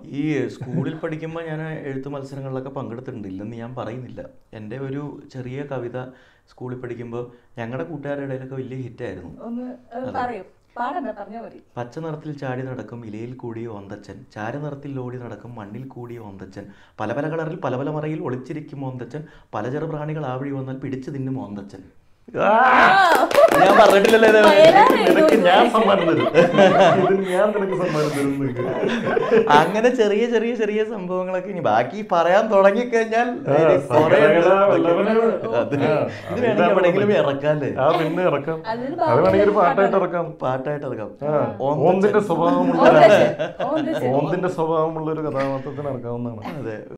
ഈ സ്കൂളിൽ പഠിക്കുമ്പോൾ ഞാൻ എഴുത്ത് മത്സരങ്ങളിലൊക്കെ പങ്കെടുത്തിട്ടുണ്ട് ഇല്ലെന്ന് ഞാൻ പറയുന്നില്ല എൻ്റെ ഒരു ചെറിയ കവിത സ്കൂളിൽ പഠിക്കുമ്പോൾ ഞങ്ങളുടെ കൂട്ടുകാരുടെ ഇടയിലൊക്കെ വലിയ ഹിറ്റായിരുന്നു ഒന്ന് അത് പറയൂ പാടണ്ട പറഞ്ഞാൽ മതി പച്ച നിറത്തിൽ ചാടി നടക്കും ഇലയിൽ കൂടിയ ഓന്തച്ചൻ ചാരനിറത്തിൽ ഓടി നടക്കും മണ്ണിൽ കൂടിയ ഓന്തച്ചൻ പല പല കളറിൽ പല പല മറയിൽ ഒളിച്ചിരിക്കും ഓന്തച്ചൻ പല ചെറു പ്രാണികൾ ആ വഴി വന്നാൽ പിടിച്ചു തിന്നും ഓന്തച്ചൻ ഞാൻ പറഞ്ഞിട്ടില്ലല്ലോ ഇത്. നിനക്ക് ഞാൻ സമ്മാനം തരും ഇത് ഞാൻ നിനക്ക് സമ്മാനം തരും നിനക്ക്. അങ്ങനെ ചെറിയ ചെറിയ ചെറിയ സംഭവങ്ങളൊക്കെ ഇനി ബാക്കി പറയാൻ തുടങ്ങിക്കഴിഞ്ഞാൽ ആ, കുറേ ഉണ്ട്. സകലകല വല്ലഭന് അത് ആ, ഇത് വേണമെങ്കിൽ എവിടെയെങ്കിലും ഇറക്കാല്ലേ ആ പിന്നെ ഇറക്കാം അതിന് അത് വേണമെങ്കിൽ ഒരു പാട്ടായിട്ട് ഇറക്കാം പാട്ടായിട്ട് ഇറക്കാം ആ, ഓന്തച്ചൻ. ഓന്തിന്റെ സ്വഭാവമുള്ള ഓന്തച്ചൻ. ഓന്തച്ചൻ. ഓന്തിന്റെ സ്വഭാവമുള്ള ഒരു കഥാപാത്രത്തിന് ഇറക്കാവുന്നതാണ് അതെ